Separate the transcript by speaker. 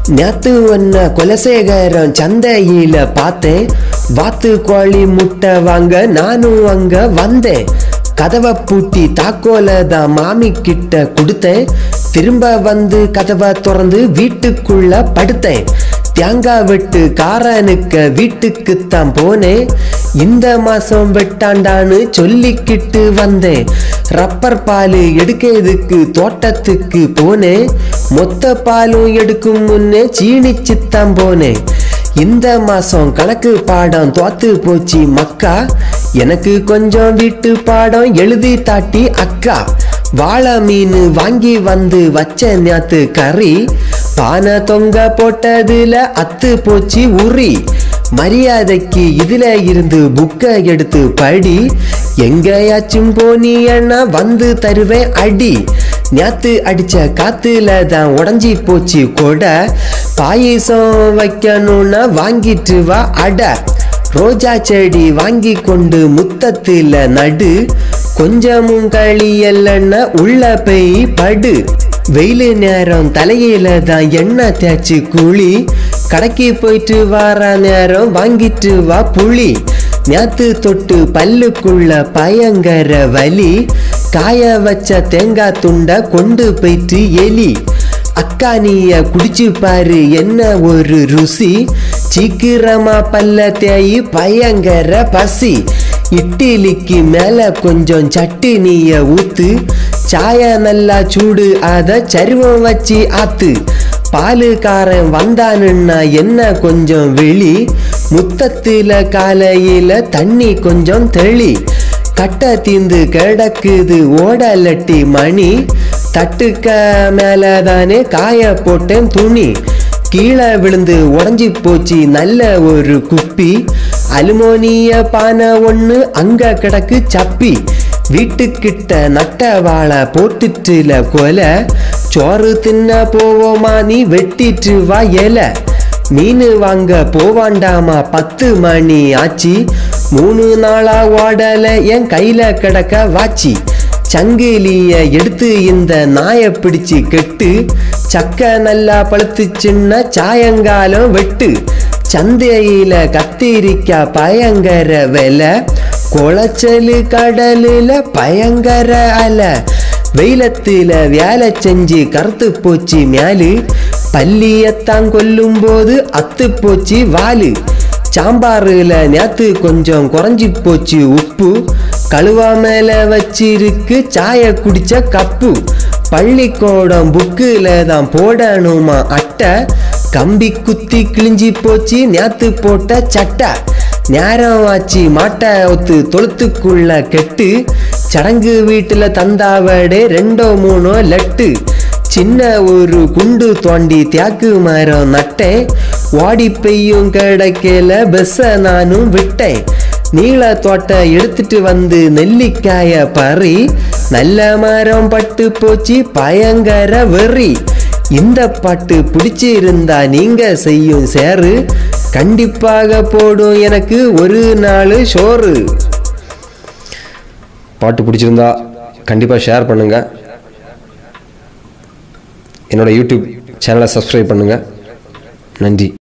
Speaker 1: நேத்து ஒன்ன குலசேகரம் சந்தையில பார்த்தேன் வாத்து கோழி முட்டை வாங்க நானும் அங்க வந்தேன் கதவை பூட்டி தாக்கோல தான் மாமி கிட்ட கொடுத்தேன் திரும்ப வந்து கதவை திறந்து வீட்டுக்குள்ள படுத்தேன் தேங்காய் வெட்டு காரனுக்க வீட்டுக்குத்தான் போனேன் இந்த மாசம் வெட்டாண்டான்னு சொல்லிக்கிட்டு வந்தேன் ரப்பர் பால் எடுக்கிறதுக்கு தோட்டத்துக்கு போனேன் மொத்த பாலும் எடுக்கும் முன்னே சீனிச்சுத்தான் போனேன் இந்த மாசம் கணக்கு பாடம் தோத்து போச்சு மக்கா எனக்கு கொஞ்சம் வீட்டு பாடம் எழுதி தாட்டி அக்கா வாழை மீன் வாங்கி வந்து வச்ச நேத்து கறி பானை தொங்க போட்டதுல அத்து போச்சு உரி மரியாதைக்கு இதுல இருந்து புக்கை எடுத்து படி எங்கேயாச்சும் போனியன்னா வந்து தருவேன் அடி நேத்து அடிச்ச காத்துல தான் உடஞ்சி போச்சு கொடை பாயசம் வைக்கணும்னா வாங்கிட்டு வா அடை ரோஜா செடி வாங்கி கொண்டு முத்தத்துல நடு கொஞ்சமும் களியல்லன்னா உள்ள போய் படு வெயில் நேரம் தலையில தான் எண்ணெய் தேய்ச்சி குழி கடைக்கு போயிட்டு வர நேரம் வாங்கிட்டு வா புளி நேத்து தொட்டு பல்லுக்குள்ள பயங்கர வலி காய வச்ச தேங்காய் துண்டை கொண்டு போயிட்டு எலி அக்கா நீய குடிச்சு பாரு என்ன ஒரு ருசி சீக்கிரமா பல்ல தேயி பயங்கர பசி இட்லிக்கு மேல கொஞ்சம் சட்டினிய ஊத்து சாய நல்லா சூடு அத சருவம் வச்சு ஆத்து பாலுக்காரன் வந்தானுன்னா என்ன கொஞ்சம் வெளி முத்தத்துல காலையில தண்ணி கொஞ்சம் தெளி கட்டை தீந்து கிடக்குது ஓடலட்டி மணி தட்டுக்க மேல தானே காய போட்டேன் துணி கீழே விழுந்து உடஞ்சி போச்சு நல்ல ஒரு குப்பி அலுமோனிய பானை ஒன்று அங்க கிடக்கு சப்பி வீட்டுக்கிட்ட நட்ட வாழை போட்டுட்டுல கொலை சோறு தின்ன போவோமா நீ வெட்டிட்டு வா இலை மீன் வாங்க போவாண்டாமா பத்து மணி ஆச்சு மூணு நாளா ஓடல என் கையில கிடக்க வாச்சி சங்கிலிய எடுத்து இந்த நாயை பிடிச்சு கெட்டு சக்க நல்லா பழுத்துச்சுன்னா சாயங்காலம் வெட்டு சந்தையில கத்திரிக்காய் பயங்கர விலை குளச்சலு கடலுல பயங்கர அலை வெயிலத்துல வேலை செஞ்சு கருத்து போச்சு மேலு பள்ளியத்தான் கொல்லும் போது அத்து போச்சு வாலு சாம்பாருல நேத்து கொஞ்சம் குறைஞ்சி போச்சு உப்பு கழுவா மேல வச்சிருக்கு சாய குடிச்ச கப்பு பள்ளிக்கூடம் புக்குல தான் போடணுமா அட்டை கம்பி குத்தி கிழிஞ்சி போச்சு நேத்து போட்ட சட்டை நேரம் ஆச்சு மாட்டை ஒத்து தொழுத்துக்குள்ள கெட்டு சடங்கு வீட்டுல தந்தாவடே ரெண்டோ மூணோ லட்டு சின்ன ஒரு குண்டு தோண்டி தியாக்கு மரம் நட்டேன் ஓடி பெய்யும் கிடைக்கல பெஸ்ஸ நானும் விட்டேன் நீள தோட்டை எடுத்துட்டு வந்து நெல்லிக்காய பறி நல்ல மரம் பட்டு போச்சு பயங்கர வெறி இந்த பாட்டு பிடிச்சிருந்தா நீங்க செய்யும் சேரு கண்டிப்பாக போடும் எனக்கு ஒரு நாள் ஷோறு
Speaker 2: பாட்டு பிடிச்சிருந்தா கண்டிப்பாக ஷேர் பண்ணுங்கள் என்னோட யூடியூப் சேனலை சப்ஸ்கிரைப் பண்ணுங்கள் நன்றி